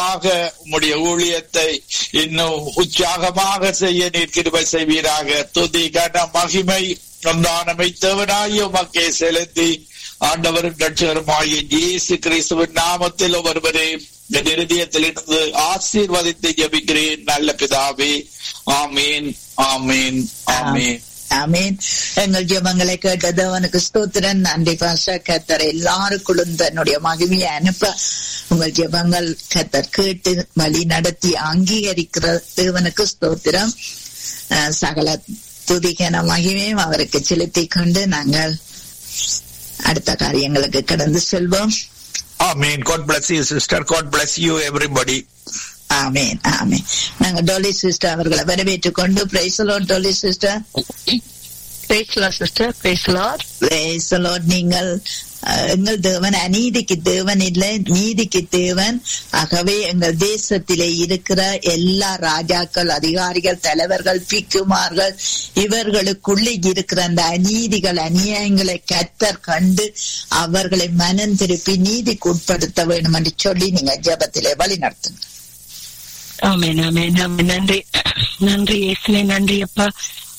மூலமாக உம்முடைய ஊழியத்தை இன்னும் உற்சாகமாக செய்ய நீர் கிருபை செய்வீராக துதி கன மகிமை ஒன்றானமை தேவனாய் உமக்கே செலுத்தி ஆண்டவரும் ரட்சகருமாகிய இயேசு கிறிஸ்துவின் நாமத்தில் ஒருவரே என் இருதயத்தில் இருந்து ஆசீர்வதித்து ஜெபிக்கிறேன் நல்ல பிதாவே ஆமீன் ஆமீன் ஆமீன் ஆமீன் எங்கள் ஜெபங்களை கேட்டது அவனுக்கு ஸ்தோத்திரன் நன்றி பாஷா கத்தர் எல்லாருக்குள்ளும் தன்னுடைய மகிமையை அனுப்ப உங்கள் ஜெபங்கள் கத்தர் கேட்டு வழி நடத்தி அங்கீகரிக்கிற தேவனுக்கு ஸ்தோத்திரம் அஹ், சகல துதிகன மகிமையும் அவருக்கு செலுத்தி கொண்டு நாங்கள் அடுத்த காரியங்களுக்கு கடந்து செல்வோம் ஆமீன் God bless you sister God bless you everybody ஆமேன் ஆமேன் நாங்க டோலி சிஸ்டர் அவர்களை வரவேற்றுக் கொண்டு பிரைசலோட் டோலி சிஸ்டர் பேசலாம் சிஸ்டர் பேசலாம் பிரைசலோட் நீங்கள் அஹ், எங்கள் தேவன் அநீதிக்கு தேவன் இல்லை நீதிக்கு தேவன் ஆகவே எங்கள் தேசத்திலே இருக்கிற எல்லா ராஜாக்கள் அதிகாரிகள் தலைவர்கள் பிக்குமார்கள் இவர்களுக்குள்ளே இருக்கிற அந்த அநீதிகள் அநியாயங்களை கத்தர் கண்டு அவர்களை மனம் திருப்பி நீதிக்கு உட்படுத்த வேண்டும் என்று சொல்லி நீங்க ஜெபத்திலே வழி நடத்துங்க ஆமேன் ஆமேன் ஆமேன் நன்றி நன்றி இயேசுவே நன்றி அப்பா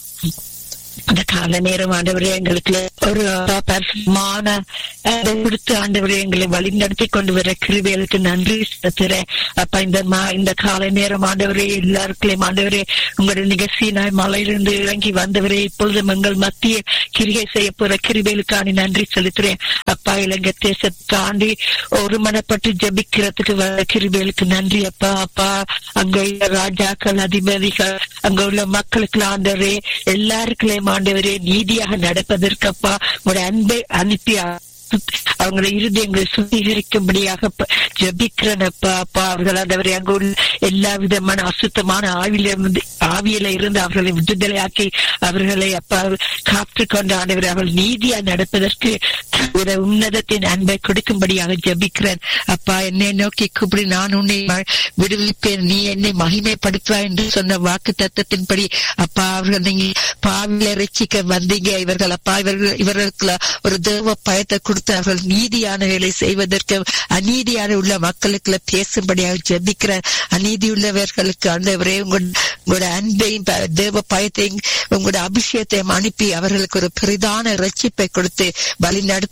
அந்த கால நேரம் ஆண்டவரே எங்களுக்கு ஒரு பரிசுமான அதை கொடுத்து ஆண்டவரே எங்களை வழி நடத்தி கொண்டு வர கிருபைகளுக்கு நன்றி செலுத்துறேன் அப்பா இந்த மா- இந்த காலை நேரம் ஆண்டவரே எல்லாருக்குள்ளேயும் ஆண்டவரே உங்களுடைய நிகழ்ச்சியினாய் மலையிலிருந்து இறங்கி வந்தவரே இப்பொழுதும் எங்கள் மத்திய கிரிகை செய்ய போற கிருபைகளுக்கான நன்றி செலுத்துறேன் அப்பா இலங்கை தேசத்தை தாண்டி ஒருமனப்பட்டு ஜபிக்கிறதுக்கு வர கிருபைகளுக்கு நன்றி அப்பா அப்பா அங்க உள்ள ராஜாக்கள் அதிபதிகள் அங்க உள்ள மக்களுக்கு ஆண்டவரே எல்லாருக்குள்ளேயும் ஆண்டவரே நீதியாக நடப்பதற்கு அப்பா உங்களுடைய அன்பை அனுப்பி அவங்களை இருதயங்களை சுத்திகரிக்கும்படியாக ப- ஜெபிக்கிறேன் அப்பா அப்பா அவர்கள் ஆண்டவரே அங்க உள்ள எல்லா விதமான அசுத்தமான ஆவியில இருந்து ஆவியில இருந்து அவர்களை விடுதலையாக்கி அவர்களை அப்பா காத்து கொண்டு ஆண்டவரே அவர்கள் நீதியா நடப்பதற்கு ஒரு உன்னதத்தின் அன்பை கொடுக்கும்படியாக ஜெபிக்கிறேன் அப்பா என்னை நோக்கி கூப்பிடு நான் உன்னை ம- விடுவிப்பேன் நீ என்னை மகிமைப்படுத்துவாய் என்று சொன்ன வாக்கு தத்தத்தின்படி அப்பா அவர்கள் நீங்க பாவில ரட்சிக்க வந்தீங்க இவர்கள் அப்பா இவர்கள் இவர்களுக்கு ஒரு தேவ பயத்தை கொடுத்து அவர்கள் நீதியான வேலை செய்வதற்கு அநீதியான உள்ள மக்களுக்கு பேசும்படியாக ஜெபிக்கிறேன் அநீதி உள்ளவர்களுக்கு ஆண்டவரே உங்கள் உங்களோட அன்பையும் ப- தேவ பயத்தையும் உங்களோட அபிஷேகத்தையும் அனுப்பி அவர்களுக்கு ஒரு பெரிதான ரட்சிப்பை கொடுத்து வழி